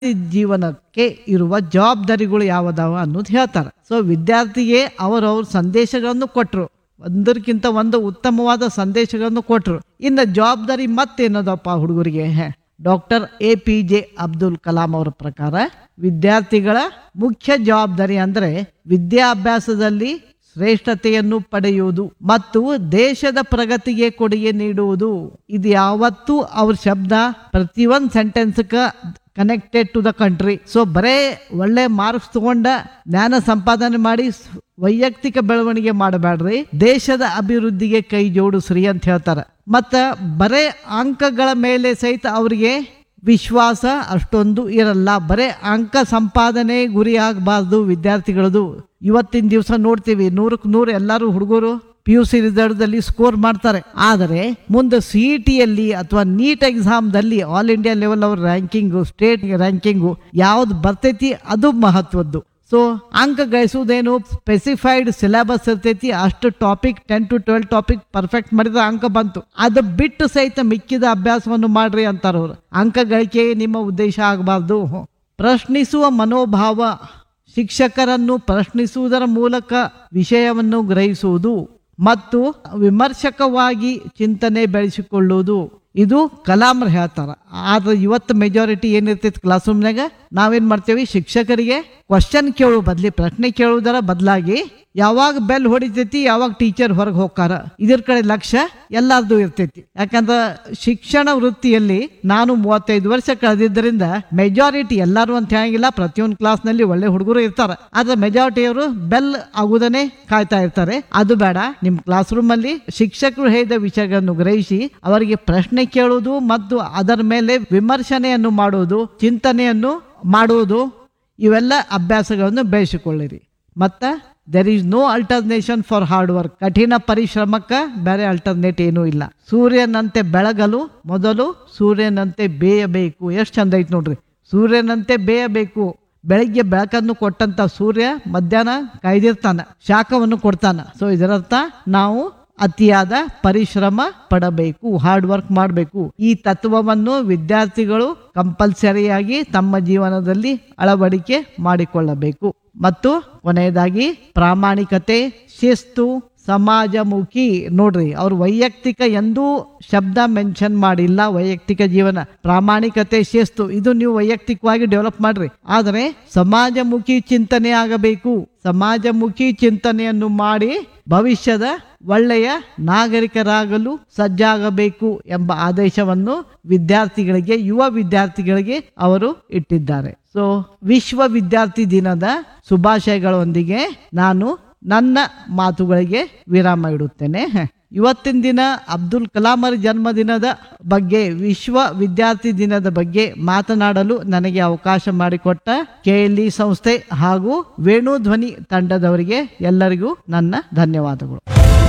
ಜೀವನಕ್ಕೆ ಇರುವ ಜವಾಬ್ದಾರಿಗಳು ಯಾವದಾವ ಅನ್ನೋದು ಹೇಳ್ತಾರೆ ಸೊ ವಿದ್ಯಾರ್ಥಿಗೆ ಅವರವ್ರ ಸಂದೇಶಗಳನ್ನು ಕೊಟ್ಟರು ಒಂದಕ್ಕಿಂತ ಒಂದು ಉತ್ತಮವಾದ ಸಂದೇಶಗಳನ್ನು ಕೊಟ್ಟರು ಇನ್ನು ಜವಾಬ್ದಾರಿ ಮತ್ತೇನದಪ್ಪ ಹುಡುಗರಿಗೆ doctor A P J Abdul Kalam ಅವರ ಪ್ರಕಾರ ವಿದ್ಯಾರ್ಥಿಗಳ ಮುಖ್ಯ ಜವಾಬ್ದಾರಿ ಅಂದರೆ ವಿದ್ಯಾಭ್ಯಾಸದಲ್ಲಿ ಶ್ರೇಷ್ಠತೆಯನ್ನು ಪಡೆಯುವುದು ಮತ್ತು ದೇಶದ ಪ್ರಗತಿಗೆ ಕೊಡುಗೆ ನೀಡುವುದು ಇದು ಯಾವತ್ತೂ ಅವ್ರ ಶಬ್ದ ಪ್ರತಿಯೊಂದು ಸೆಂಟೆನ್ಸ್ಕ connected to the country so ಬರೇ ಒಳ್ಳೆ ಮಾರ್ಕ್ಸ್ ತಗೊಂಡ ಜ್ಞಾನ ಸಂಪಾದನೆ ಮಾಡಿ ಸ್- ವೈಯಕ್ತಿಕ ಬೆಳವಣಿಗೆ ಮಾಡಬೇಡ್ರಿ ದೇಶದ ಅಭಿವೃದ್ಧಿಗೆ ಕೈ ಜೋಡಿಸ್ರಿ ಅಂತ ಹೇಳ್ತಾರೆ ಮತ್ತ ಬರೇ ಅಂಕಗಳ ಮೇಲೆ ಸಹಿತ ಅವರಿಗೆ ವಿಶ್ವಾಸ ಅಷ್ಟೊಂದು ಇರಲ್ಲ ಬರೇ ಅಂಕ ಸಂಪಾದನೆ ಗುರಿ ಆಗಬಾರ್ದು ವಿದ್ಯಾರ್ಥಿಗಳದು ಇವತ್ತಿನ ದಿವಸ ನೋಡ್ತೀವಿ ನೂರಕ್ಕೆ ನೂರು ಎಲ್ಲರೂ ಹುಡುಗರು ಪಿ ಯು ಸಿ ರಿಸಲ್ಟ್ದಲ್ಲಿ ಸ್ಕೋರ್ ಮಾಡ್ತಾರೆ ಆದರೆ ಮುಂದೆ ಸಿ ಇ ಟಿಯಲ್ಲಿ ಅಥವಾ ನೀಟ್ ಎಕ್ಸಾಮ್ದಲ್ಲಿ ಆಲ್ ಇಂಡಿಯಾ ಲೆವೆಲ್ ಅವ್ರ ರ್ಯಾಂಕಿಂಗು ಸ್ಟೇಟ್ ರ್ಯಾಂಕಿಂಗು ಯಾವ್ದು ಬರ್ತೈತಿ ಅದು ಮಹತ್ವದ್ದು ಸೊ ಅಂಕ ಗಳಿಸುವುದೇನು ಸ್ಪೆಸಿಫೈಡ್ ಸಿಲೆಬಸ್ ಇರ್ತೈತಿ ಅಷ್ಟು topic ten to twelve topic perfect ಮಾಡಿದ್ರೆ ಅಂಕ ಬಂತು ಅದು ಬಿಟ್ಟು ಸಹಿತ ಮಿಕ್ಕಿದ ಅಭ್ಯಾಸವನ್ನು ಮಾಡ್ರಿ ಅಂತಾರ ಅವ್ರು ಅಂಕ ಗಳಿಕೆ ನಿಮ್ಮ ಉದ್ದೇಶ ಆಗಬಾರ್ದು ಪ್ರಶ್ನಿಸುವ ಮನೋಭಾವ ಶಿಕ್ಷಕರನ್ನು ಪ್ರಶ್ನಿಸುವುದರ ಮೂಲಕ ವಿಷಯವನ್ನು ಗ್ರಹಿಸುವುದು ಮತ್ತು ವಿಮರ್ಶಕವಾಗಿ ಚಿಂತನೆ ಬೆಳೆಸಿಕೊಳ್ಳುವುದು ಇದು ಕಲಾಮ್ರ ಹೇಳ್ತಾರ ಆದ್ರೆ ಇವತ್ತು ಮೆಜಾರಿಟಿ ಏನಿರ್ತೈತಿ ಕ್ಲಾಸ್ ರೂಮ್ನಾಗ ನಾವೇನ್ ಮಾಡ್ತೇವಿ ಶಿಕ್ಷಕರಿಗೆ ಕ್ವಶನ್ ಕೇಳೋ ಬದ್ಲಿ ಪ್ರಶ್ನೆ ಕೇಳುವುದರ ಬದಲಾಗಿ ಯಾವಾಗ ಬೆಲ್ ಹೊಡಿತೈತಿ ಯಾವಾಗ ಟೀಚರ್ ಹೊರಗೆ ಹೋಗ್ತಾರ ಇದ್ರ ಕಡೆ ಲಕ್ಷ್ಯ ಎಲ್ಲಾರ್ದು ಇರ್ತೈತಿ ಯಾಕಂದ್ರ ಶಿಕ್ಷಣ ವೃತ್ತಿಯಲ್ಲಿ ನಾನು ಮೂವತ್ತೈದು ವರ್ಷ ಕಳೆದಿದ್ದರಿಂದ ಮೆಜಾರಿಟಿ ಎಲ್ಲರೂ ಅಂತ ಹೇಳಂಗಿಲ್ಲ ಪ್ರತಿಯೊಂದು ಕ್ಲಾಸ್ನಲ್ಲಿ ಒಳ್ಳೆ ಹುಡುಗರು ಇರ್ತಾರೆ ಆದ್ರೆ ಮೆಜಾರಿಟಿಯವರು ಬೆಲ್ ಆಗುದನ್ನೇ ಕಾಯ್ತಾ ಇರ್ತಾರೆ ಅದು ಬೇಡ ನಿಮ್ ಕ್ಲಾಸ್ ರೂಮ್ ಅಲ್ಲಿ ಶಿಕ್ಷಕರು ಹೇಳಿದ ವಿಷಯಗಳನ್ನು ಗ್ರಹಿಸಿ ಅವರಿಗೆ ಪ್ರಶ್ನೆ ಕೇಳುವುದು ಮತ್ತು ಅದರ ಮೇಲೆ ವಿಮರ್ಶನೆಯನ್ನು ಮಾಡುವುದು ಚಿಂತನೆಯನ್ನು ಮಾಡುವುದು ಇವೆಲ್ಲ ಅಭ್ಯಾಸಗಳನ್ನು ಬೆಳೆಸಿಕೊಳ್ಳಿರಿ ಮತ್ತು there is no alternation for hard work ಕಠಿಣ ಪರಿಶ್ರಮಕ್ಕೆ ಬೇರೆ ಅಲ್ಟರ್ನೇಟ್ ಏನೂ ಇಲ್ಲ ಸೂರ್ಯನಂತೆ ಬೆಳಗಲು ಮೊದಲು ಸೂರ್ಯನಂತೆ ಬೇಯಬೇಕು ಎಷ್ಟು ಚಂದ ಐತೆ ನೋಡ್ರಿ ಸೂರ್ಯನಂತೆ ಬೇಯಬೇಕು ಬೆಳಗ್ಗೆ ಬೆಳಕನ್ನು ಕೊಟ್ಟಂತ ಸೂರ್ಯ ಮಧ್ಯಾಹ್ನ ಕಾಯ್ದಿರ್ತಾನ ಶಾಖವನ್ನು ಕೊಡ್ತಾನ ಸೊ ಇದರರ್ಥ ನಾವು ಅತಿಯಾದ ಪರಿಶ್ರಮ ಪಡಬೇಕು ಹಾರ್ಡ್ ವರ್ಕ್ ಮಾಡಬೇಕು ಈ ತತ್ವವನ್ನು ವಿದ್ಯಾರ್ಥಿಗಳು ಕಂಪಲ್ಸರಿಯಾಗಿ ತಮ್ಮ ಜೀವನದಲ್ಲಿ ಅಳವಡಿಕೆ ಮಾಡಿಕೊಳ್ಳಬೇಕು ಮತ್ತು ಕೊನೆಯದಾಗಿ ಪ್ರಾಮಾಣಿಕತೆ ಶಿಸ್ತು ಸಮಾಜಮುಖಿ ನೋಡ್ರಿ ಅವ್ರು ವೈಯಕ್ತಿಕ ಎಂದೂ ಶಬ್ದ ಮೆನ್ಷನ್ ಮಾಡಿಲ್ಲ ವೈಯಕ್ತಿಕ ಜೀವನ ಪ್ರಾಮಾಣಿಕತೆ ಶಿಸ್ತು ಇದು ನೀವು ವೈಯಕ್ತಿಕವಾಗಿ ಡೆವಲಪ್ ಮಾಡ್ರಿ ಆದರೆ ಸಮಾಜಮುಖಿ ಚಿಂತನೆ ಆಗಬೇಕು ಸಮಾಜಮುಖಿ ಚಿಂತನೆಯನ್ನು ಮಾಡಿ ಭವಿಷ್ಯದ ಒಳ್ಳೆಯ ನಾಗರಿಕರಾಗಲು ಸಜ್ಜಾಗಬೇಕು ಎಂಬ ಆದೇಶವನ್ನು ವಿದ್ಯಾರ್ಥಿಗಳಿಗೆ ಯುವ ವಿದ್ಯಾರ್ಥಿಗಳಿಗೆ ಅವರು ಇಟ್ಟಿದ್ದಾರೆ ಸೊ ವಿಶ್ವ ವಿದ್ಯಾರ್ಥಿ ದಿನದ ಶುಭಾಶಯಗಳೊಂದಿಗೆ ನಾನು ನನ್ನ ಮಾತುಗಳಿಗೆ ವಿರಾಮ ಇಡುತ್ತೇನೆ ಇವತ್ತಿನ ದಿನ ಅಬ್ದುಲ್ ಕಲಾಮರ ಜನ್ಮದಿನದ ಬಗ್ಗೆ ವಿಶ್ವ ವಿದ್ಯಾರ್ಥಿ ದಿನದ ಬಗ್ಗೆ ಮಾತನಾಡಲು ನನಗೆ ಅವಕಾಶ ಮಾಡಿಕೊಟ್ಟ ಕೆಎಲ್ಇ ಸಂಸ್ಥೆ ಹಾಗೂ ವೇಣು ಧ್ವನಿ ತಂಡದವರಿಗೆ ಎಲ್ಲರಿಗೂ ನನ್ನ ಧನ್ಯವಾದಗಳು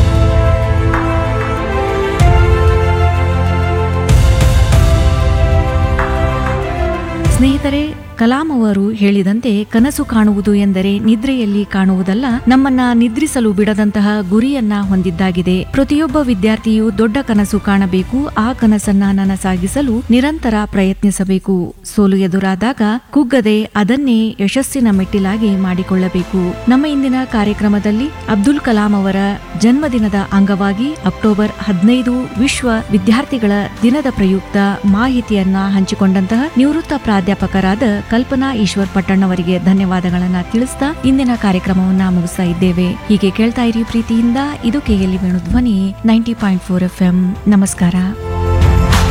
ಸ್ನೇಹಿತರೆ ಕಲಾಂ ಅವರು ಹೇಳಿದಂತೆ ಕನಸು ಕಾಣುವುದು ಎಂದರೆ ನಿದ್ರೆಯಲ್ಲಿ ಕಾಣುವುದಲ್ಲ ನಮ್ಮನ್ನ ನಿದ್ರಿಸಲು ಬಿಡದಂತಹ ಗುರಿಯನ್ನ ಹೊಂದಿದ್ದಾಗಿದೆ ಪ್ರತಿಯೊಬ್ಬ ವಿದ್ಯಾರ್ಥಿಯು ದೊಡ್ಡ ಕನಸು ಕಾಣಬೇಕು ಆ ಕನಸನ್ನ ನನಸಾಗಿಸಲು ನಿರಂತರ ಪ್ರಯತ್ನಿಸಬೇಕು ಸೋಲು ಎದುರಾದಾಗ ಕುಗ್ಗದೆ ಅದನ್ನೇ ಯಶಸ್ಸಿನ ಮೆಟ್ಟಿಲಾಗಿ ಮಾಡಿಕೊಳ್ಳಬೇಕು ನಮ್ಮ ಇಂದಿನ ಕಾರ್ಯಕ್ರಮದಲ್ಲಿ ಅಬ್ದುಲ್ ಕಲಾಂ ಅವರ ಜನ್ಮದಿನದ ಅಂಗವಾಗಿ ಅಕ್ಟೋಬರ್ ಹದಿನೈದು ವಿಶ್ವ ವಿದ್ಯಾರ್ಥಿಗಳ ದಿನದ ಪ್ರಯುಕ್ತ ಮಾಹಿತಿಯನ್ನ ಹಂಚಿಕೊಂಡಂತಹ ನಿವೃತ್ತ ಪ್ರಾಧ್ಯಾಪಕರಾದ ಕಲ್ಪನಾ ಈಶ್ವರ್ ಪಟ್ಟಣ್ ಅವರಿಗೆ ಧನ್ಯವಾದಗಳನ್ನ ತಿಳಿಸ್ತಾ ಇಂದಿನ ಕಾರ್ಯಕ್ರಮವನ್ನ ಮುಗಿಸ್ತಾ ಇದ್ದೇವೆ ಹೀಗೆ ಕೇಳ್ತಾ ಇರಿ ಪ್ರೀತಿಯಿಂದ ಇದು ಕೆಎಲ್ಇ ವೇಣು ಧ್ವನಿ ನೈಂಟಿ ಪಾಯಿಂಟ್ ಫೋರ್ ಎಫ್ ನಮಸ್ಕಾರ